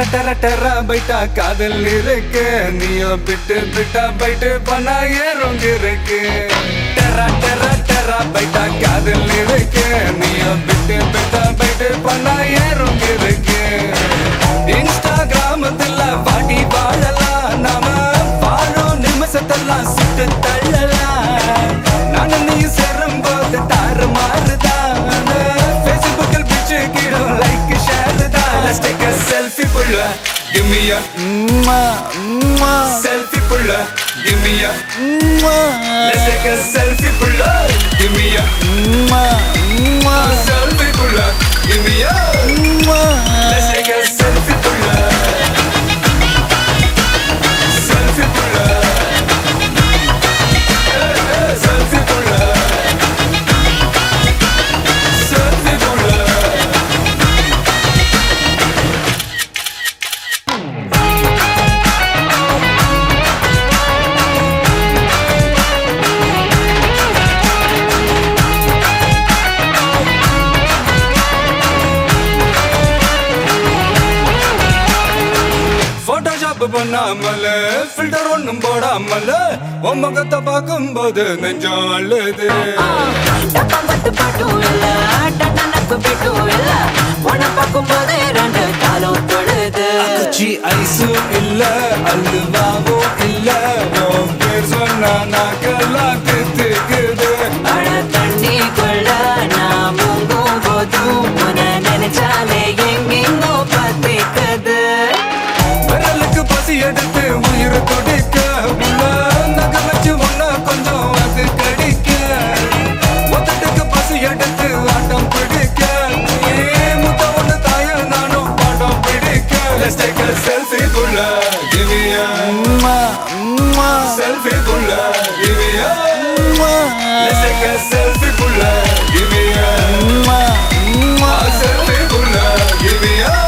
டெர டெர பைட்டா காதல் இருக்கு நீயோ பிட்டு பிட்டா பைட்டு பண்ணா ஏறும் இருக்கு டெர டெர டெர பைட்டா காதல் இருக்கு நீயோ பிட்டு பிட்டா பைட்டு பண்ணா ஏறும் இருக்கு இன்ஸ்டாகிராமத்துல பாட்டி வாழலாம் நாம வாழும் நிமிஷத்தெல்லாம் சுட்டு தள்ளலாம் நானும் நீ சேரும் போது தாறு மாறுதான் ஃபேஸ்புக்கில் பிச்சு கீழும் லைக் ஷேர் தான் Let's take a selfie புள்ள Give me a selfie புள்ள Give me a Let's take a selfie புள்ள Give me a selfie புள்ள Give me a Let's take a selfie புள்ள Selfie புள்ள Selfie புள்ள Selfie புள்ள Photoshop பண்ணாமல ஃபில்டர் ஒண்ணும் போடாமல உன் முகத்தை பார்க்கும்போது நெஞ்சம் அழுது டப்பாம்பட்டு பாட்டும் இல்ல, டன்னனப்பு பிட்டும் இல்ல. உன்னை பார்க்கும்போதே ரெண்டு காலும் தொழுது. குச்சி ஐஸும் இல்ல அல்வாவும் இல்ல உன் பேர் சொன்னா நாக்கெல்லாம் தித்துக்குது அட தண்ணிக்குள்ள நான் முங்கும் போதும் உன்னை நினைச்சாலே எங்கெங்கோ பத்திக்குது. விரலுக்கு பசி எடுத்து உயிர் துடிக்க உள்ள நகை வச்சு ஒன்ன கொஞ்சம் அது கடிக்க மொத்தத்துக்கு பசி எடுத்து ஆட்டம் பிடிக்க ஏ முத்த ஒண்ணு தாய நானும் பாடம் பிடிக்க Let's take a selfie புள்ள Give me a selfie புள்ள Give me a Let's take a selfie புள்ள Give me a a selfie புள்ள Give me a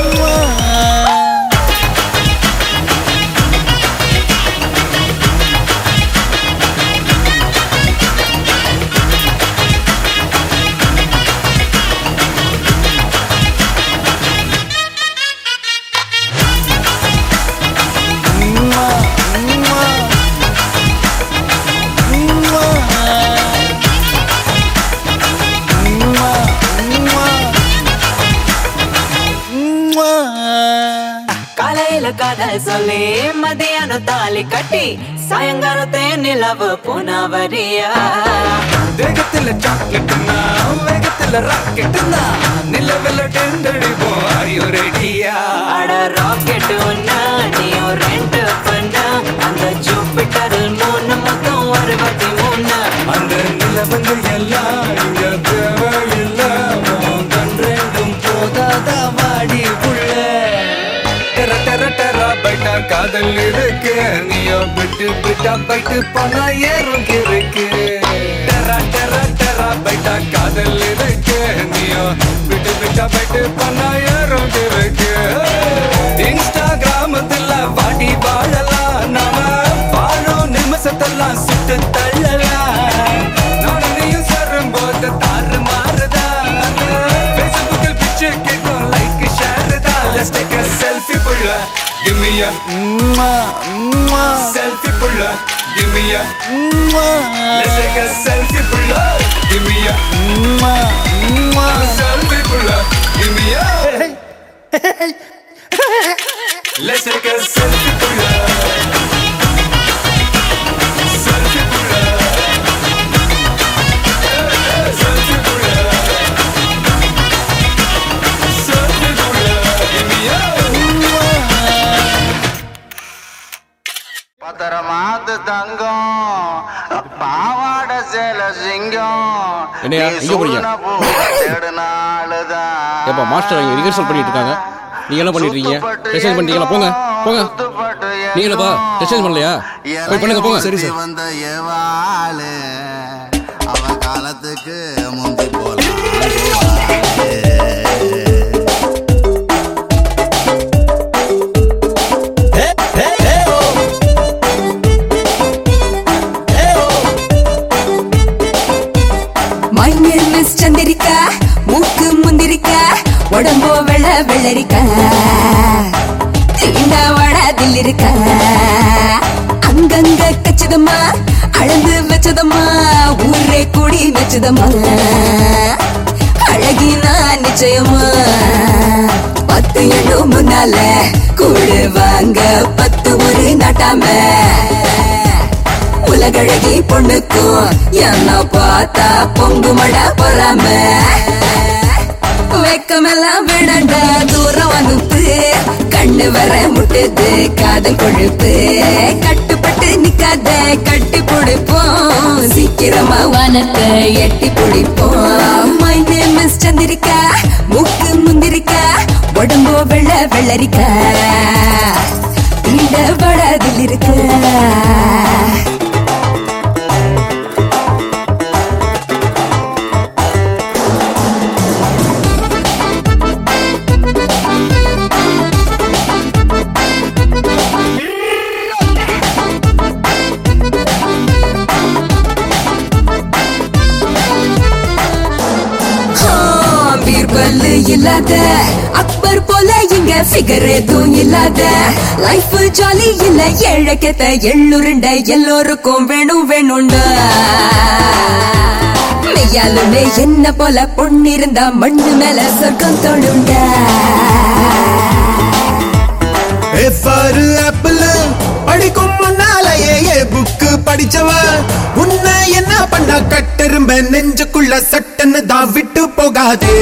காலையில காதல் சொல்லி மதியானம் தாலி கட்டி சாயங்காலத்தே நிலவு புனவரியா தேகத்துல சாக்லேட்னா வேகத்துல ராக்கெட்னா நிலவில் டெண்டடிப்போம் ஐயோ ரெடியா அட ராக்கெட் ஒண்ணா நீயும் ரெண்டு பண்ணா அந்த ஜூபிட்டரில் மூணு மொத்தம் அறுபத்தி மூணு அந்த நிலவங்க எல்லாம் இங்க தேவையில்லை உன் கண் ரெண்டும் போதாத வாடி புள்ள டெர டெர டெர பைட்டா காதல் இருக்கு நீயோ விட்டு விட்டா பைட்டு பண்ணா ஏறும் இருக்கு டெர டெர டெர பைட்டா காதல் இருக்கு நீயோ விட்டு விட்டா பைட்டு பண்ணா ஏறும் இருக்கு இன்ஸ்டாகிராமத்துல வாடி வாழலாம் நாம வாழும் நிமிஷத்தெல்லாம் சுட்டு தள்ளலாம் நானும் நீயும் சேரும் போது தாறு மாறுதா ஃபேஸ்புக்கில் பிச்சு கேட்கும் லைக் ஷேர் தான் Let's take a selfie புள்ள Give me a selfie புள்ள Give me a Let's take a selfie புள்ள Give me a selfie புள்ள Give me a Let's take a selfie புள்ள Selfie புள்ள Selfie புள்ள Selfie புள்ள Give me a பத்திரமாத்து தங்கம் பாவாட சேல சிங்கம் என்னய்யா, நீ எங்க போறீங்க? சூழ்ன பூ தேடுனாலுதான் ஏப்பா மாஸ்டர் அங்கே ரிஹர்சல் பண்ணிட்டு இருக்காங்க நீங்க என்ன பண்ணிட்டு இருக்கீங்க டெஸ்ட் பண்ணிட்டீங்களா போங்க போங்க நீங்களப்பா டெஸ்ட் பண்ணலையா போய் பண்ணுங்க போங்க சரி சார் வந்த எவாளு அவன் காலத்துக்கு முந்தி போல மைனர் மிஸ் சந்திரிக்கா மூக்கு முந்திரிக்கா உடம்போ வெள்ள வெள்ளரிக்கா இருக்க அங்கங்க கச்சிதமா அளந்து வச்சதம்மா ஊரே கூடி வச்சதம்மா அழகினா நிச்சயமா பத்து எண்ணும் முன்னால கூடு வாங்க பத்து ஒரு நாட்டாம உலகழகி பொண்ணுக்கும் என்ன பார்த்தா பொங்கு மட பொறாம வெக்கமெல்லாம் விடண்ட தூரம் அனுப்பு கண்ணு வர முட்டுது காதல் கொழுப்பு கட்டுப்பட்டு நிக்காத கட்டி பிடிப்போம் சீக்கிரமா வானத்தை எட்டி பிடிப்போம் மை நேம் இஸ் சந்திரிக்கா மூக்கு முந்திரிக்கா உடம்போ வெள்ள வெள்ளரிக்கா இந்த வடதில் இருக்கா பீர்பல் இல்லாத அக்பர் போல இங்க ஃபிகர் எதுவும் இல்லாத லைஃப் ஜாலி இல்ல ஏழக்கத்த எள்ளுருண்ட எல்லோருக்கும் வேணும் வேணும்டா மெய்யாலுமே என்ன போல பொண்ணு இருந்தா மண்ணு மேல சொர்க்கம் தொழுண்டா எஃபாரு ஆப்பிள் படிக்கும் முன்னாலேயே ஏ புக்கு படிச்சவ உன்னை என்ன பண்ண கட்டெரும்ப நெஞ்சுக்குள்ள சட்டன்னு தான் விட்டு போகாதே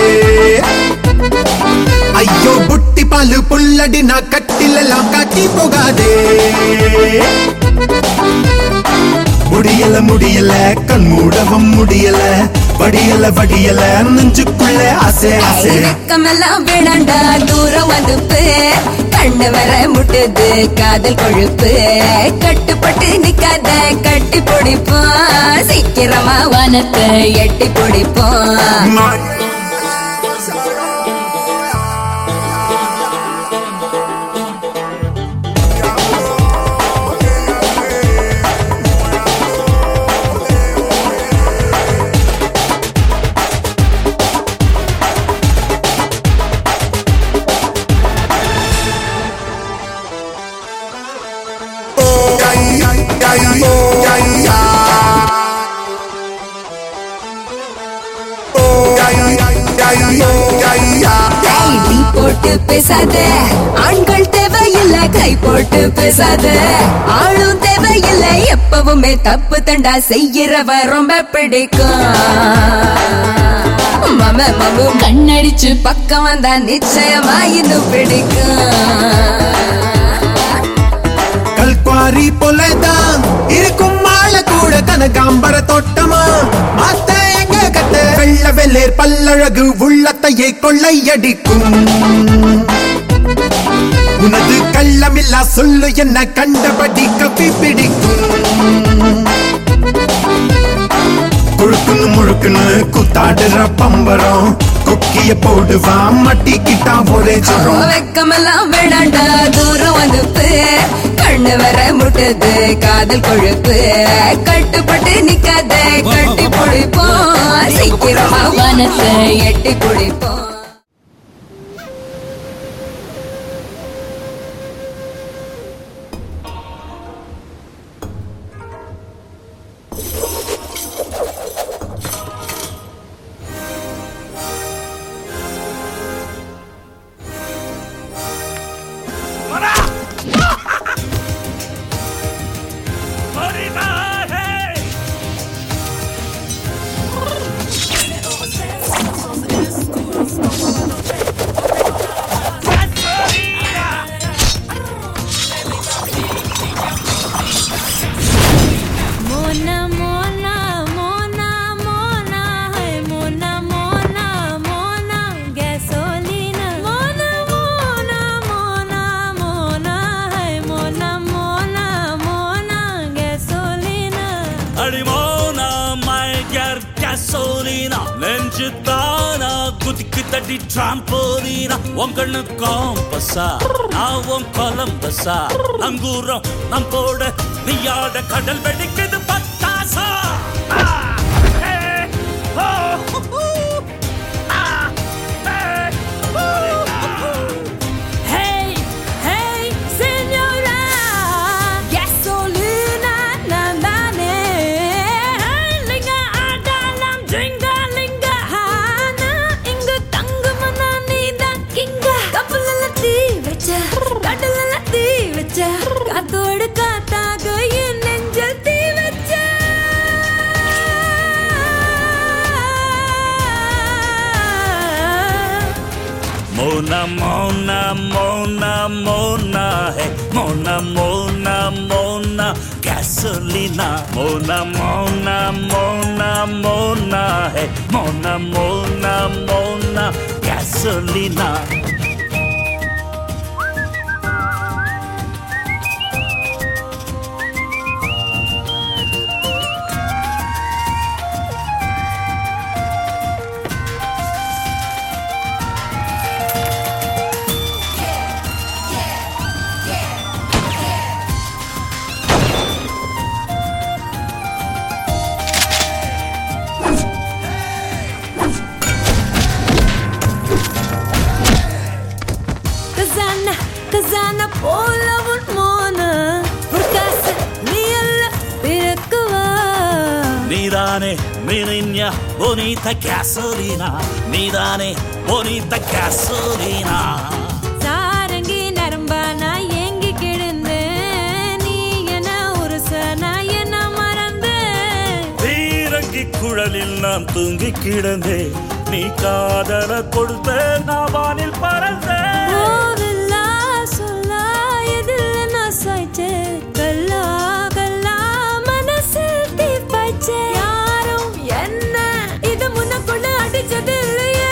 ஐயோ புட்டி பாலு புல்லடி நான் கட்டில எல்லாம் காட்டி போகாதே முடியல முடியல கண் மூடவும் முடியல வடியல வடியல நெஞ்சுக்குள்ள ஆசை ஆசை வெக்கமெல்லாம் வேணாண்டா தூரம் அனுப்பு கண்ணு வர முட்டுது காதல் கொழுப்பு கட்டுப்பட்டு நிக்காத கட்டி பிடிப்போம் சீக்கிரமா வானத்தை எட்டி பிடிப்போம் ஏய், நீ போட்டு பேசாத ஆண்கள் தேவையில்ல கை போட்டு பேசாத ஆளும் தேவையில்ல எப்பவுமே தப்பு தண்டா செய்யறவ ரொம்ப பிடிக்கும் மம மமு கண்ணடிச்சு பக்கம் வந்தா நிச்சயமா இன்னும் பிடிக்கும் கல்குவாரி போலதான் இருக்கும் மாலை கூட கனகாம்பர தோட்டமா மாத்த எங்க கத்த வெள்ள வெள்ளேர் பல்லழகு உள்ளத்தையே கொள்ளையடிக்கும் உனது கள்ளமில்லா சொல்லு என்ன கண்டபடி கப்பி பிடிக்கும் குழுக்குன்னு முழுக்குன்னு கூத்தாடுற பம்பரம் கொக்கிய போடுவா மட்டிக்கிட்டா ஒரே ஜுரம் வெக்கமெல்லாம் வேணாண்டா தூரம் அனுப்பு கண்ணு வர முட்டுது காதல் கொழுப்பு கட்டுப்பட்டு நிக்காத கட்டி பிடிப்போம் சீக்கிரமா வானத்தை எட்டி பிடிப்போம் Mona, Mona, Mona, Mona, hey, Mona, Mona, Mona, gasolina. Mona, Mona, Mona, Mona, hey, Mona, Mona, Mona, gasolina. அடிமோனா மைகர் கசோலினா நெஞ்சு தானா குதிக்கு தட்டி டிராம்போலினா உங்கண்ணு காம்பஸா நான் உன் கொலம்பஸா நங்கூரம் நம் போட நீயாட கடல் வெடிக்குது பத்தாசா ஆ, ஏ, ஓ, ஹூ, ஹூ. ஆ, ஏ, ஓ, ஹூ, ஹூ. Hey, hey, señor Mona, Mona, Mona, Mona, hey, Mona, Mona, Mona, gasolina. Mona, Mona, Mona, Mona, hey, Mona, Mona, Mona, gasolina. கசானா கசானா போல உன் மோன ஒரு காசு நீ அல்ல பிறக்குவா Nidane, Mirinya, bonita gasolina. Nidane, bonita gasolina. Sarangi நரம்பா நான் ஏங்கி கிடந்தேன் நீ என்ன உருச நான் என்ன மறந்தேன் பீரங்கி குழலில் நான் தூங்கி கிடந்தேன் நீ காதல கொடுத்த நான் வானில் பறந்தேன் போவில்லா சொல்லா எதில் நான் சாய்ச்சேன் கல்லா கல்லா மனசில் தீப்பாய்ச்சேன் யாரும் என்ன இது முன்னக்குள்ள அடிச்சது இல்லையே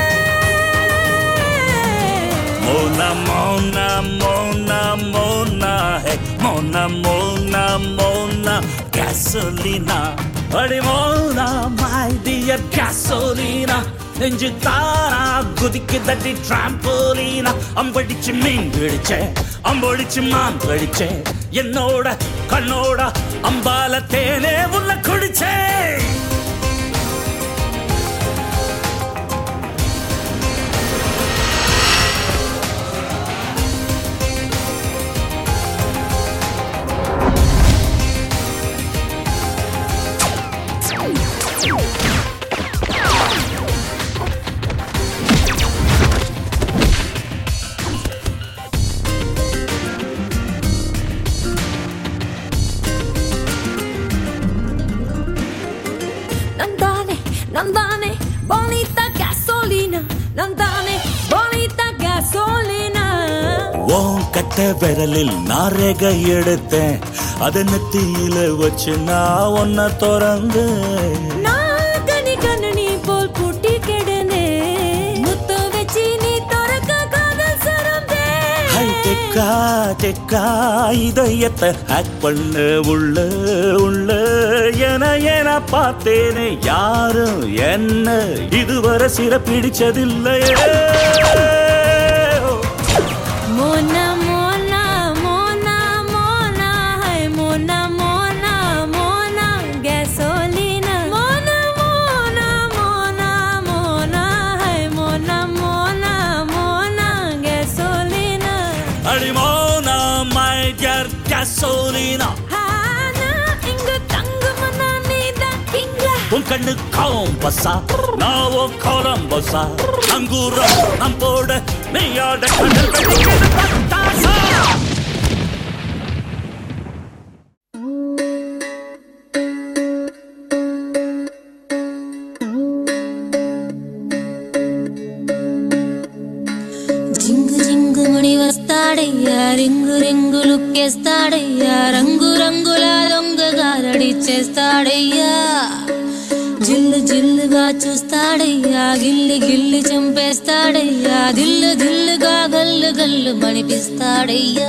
Mona, Mona, Mona, Mona, hey, Mona, Mona, Mona, gasolina. அடி மோனா my dear gasolina. நெஞ்சு தானா குதிக்கு தட்டி டிராம்போலீனா அம்படிச்சு மீன் பிடிச்சேன் அம்பொடிச்சு மான் கடிச்சேன் என்னோட கண்ணோட அம்பால தேனே உள்ள குடிச்சேன் Nandane, Nandane, bonita gasolina. Nandane, bonita gasolina. உன் கட்ட விரலில் நான் ரேகை எடுத்தேன் அதை நெத்தியில வச்சு நான் ஒன்ன திறந்தேன் நான் கனி கண்ணனி போல் பூட்டி கிடந்தே. முத்து வச்சு நீ திறக்க காதல் சரந்தே. ஹை தெக்கா தெக்கா இதயத்தை ஹேக் பண்ண உள்ள உள்ள என என பார்த்தேனே யாரும் என்ன இதுவரை சிற பிடிச்சதில்லையே Mona, Mona, Mona, Mona, hai Mona, Mona, Mona, gasolina. Mona, Mona, Mona, Mona, hai Mona, Mona, Mona, gasolina. அடிமோனா மை டியர் gasolina ஆனா, இங்க தங்குமனா நீதான் king. உன் கண்ணு காம்பஸா நான் உன் கோலம்பஸா அங்கூரம் நம் போட நீயாட கடல் வெடிக்கிறது பட்டாசா జింగు జింగు మణి వస్తాడయ్యా రింగు రింగు లుక్కేస్తాడయ్యా రంగు రంగుల దొంగ గారడిచ్చేస్తాడయ్యా జిల్లు జిల్లుగా చూస్తాడయ్యా గిల్లి గిల్లి చంపేస్తాడయ్యా దిల్లు దిల్లుగా గల్లు గల్లు మణిపిస్తాడయ్యా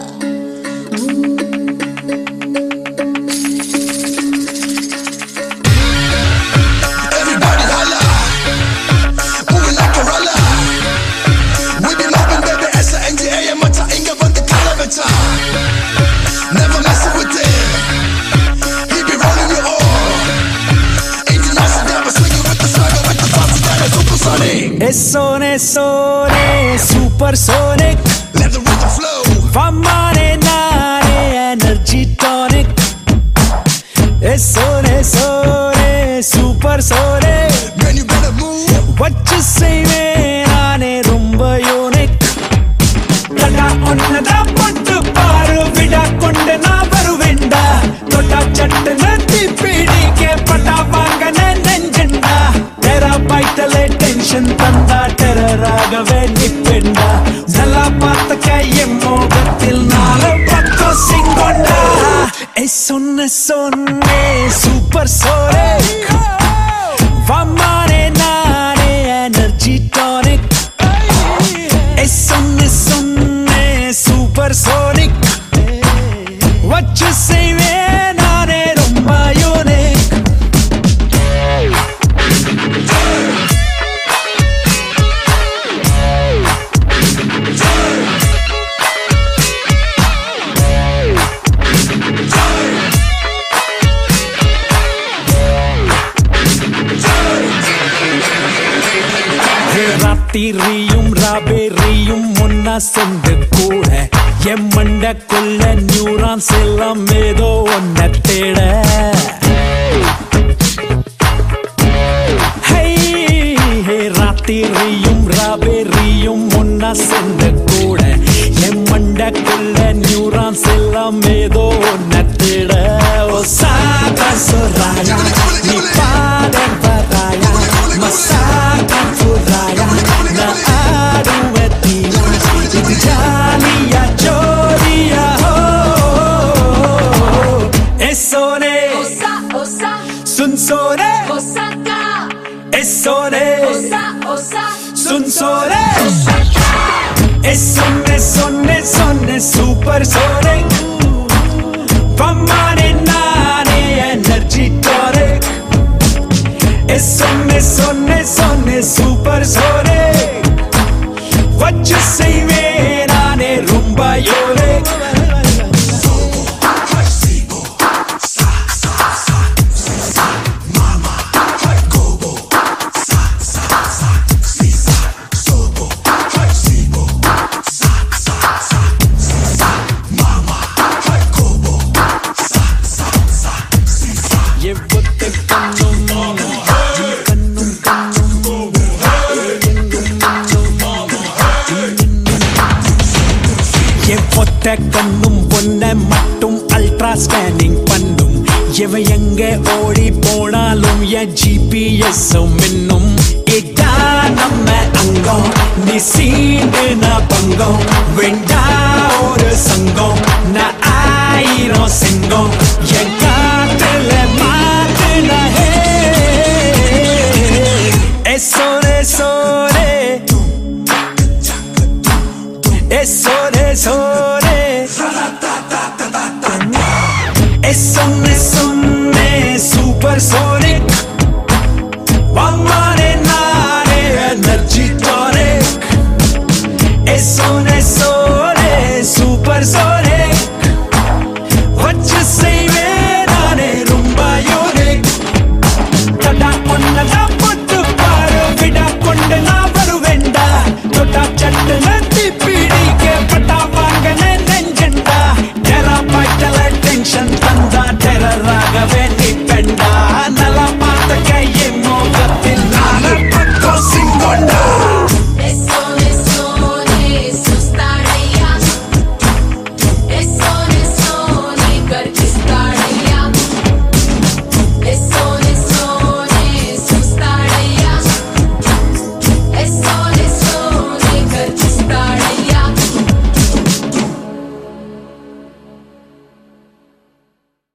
Everybody holla. Moving like a roller. We be mobbing, baby. S-A-N-G-A, mata inga van de kilometer. Never messing with him. He be rolling you all. International never swinging with the swagger, with the fancy kind of supersonic. Sone sone supersonic Let the rhythm flow. Famane nane energy tonic Sone sone supersonic Man, you better move. வச்சு செய்வேன் நானே ரொம்ப unique தடா ஒன்னதா போட்டு பாரு விடா கொண்டு நான் வருவேண்டா தொட்டா சட்டு நத்தி பிடிக்க பட்டா வாங்க நெஞ்சண்டா டெரா பைட்டலே டென்ஷன் தந்தா டெரராகவே நிப்பிட ஐ சொன்ன சொன்னே சூப்பர் சோனிக் வம்மானே நானே எனர்ஜி டானிக் ஐ சொன்ன சொன்னே சூப்பர் சோனிக் வச்சு செய்வேன் நானே ரொம்ப யூனிக் ராத்திரியும் ராபேரியும் ஒன்னா சேர்ந்து கூட என் மண்டக்குள்ள நியூரான்ஸ் எல்லாம் ஏதோ ஒன்ன தேட ஹை, ஹே, ராத்திரியும் ராபேரியும் ஒன்னா சேர்ந்து கூட என் மண்டக்குள்ள நியூரான்ஸ் எல்லாம் ஏதோ ஒன்ன தேட ஓ சாதா சொராயா நீ பாட வராயா மசாகா ஃபுராயா நான் ஆடுவதியா இது ஜாலியா ஜோடியா ஹோ ஏ சோனே சுன் சோனே ஏ சோனே சுன் சோனே ஏ சொன்னே சொன்னே சொன்னே சூப்பர் சோனே பம்மானே நானே energy tonic E sonne, sonne, sonne, super sole வச்சு செய்வேன் நானே ரொம்ப யோலே எவ்வொத்த கண்ணும் கண்ணும் கண்ணும் எவ்வொத்த கண்ணும் பொன்ன மட்டும் அல்ட்ரா ஸ்கேனிங் பண்ணும் எவ எங்க ஓடி போனாலும் என் ஜிபிஎஸ் மின்னும் இதான் நம்ம அங்கம் நீ சீண்டு நான் பங்கம் வேண்டா ஒரு சங்கம் நான் ஆயிரம் செங்கம் என்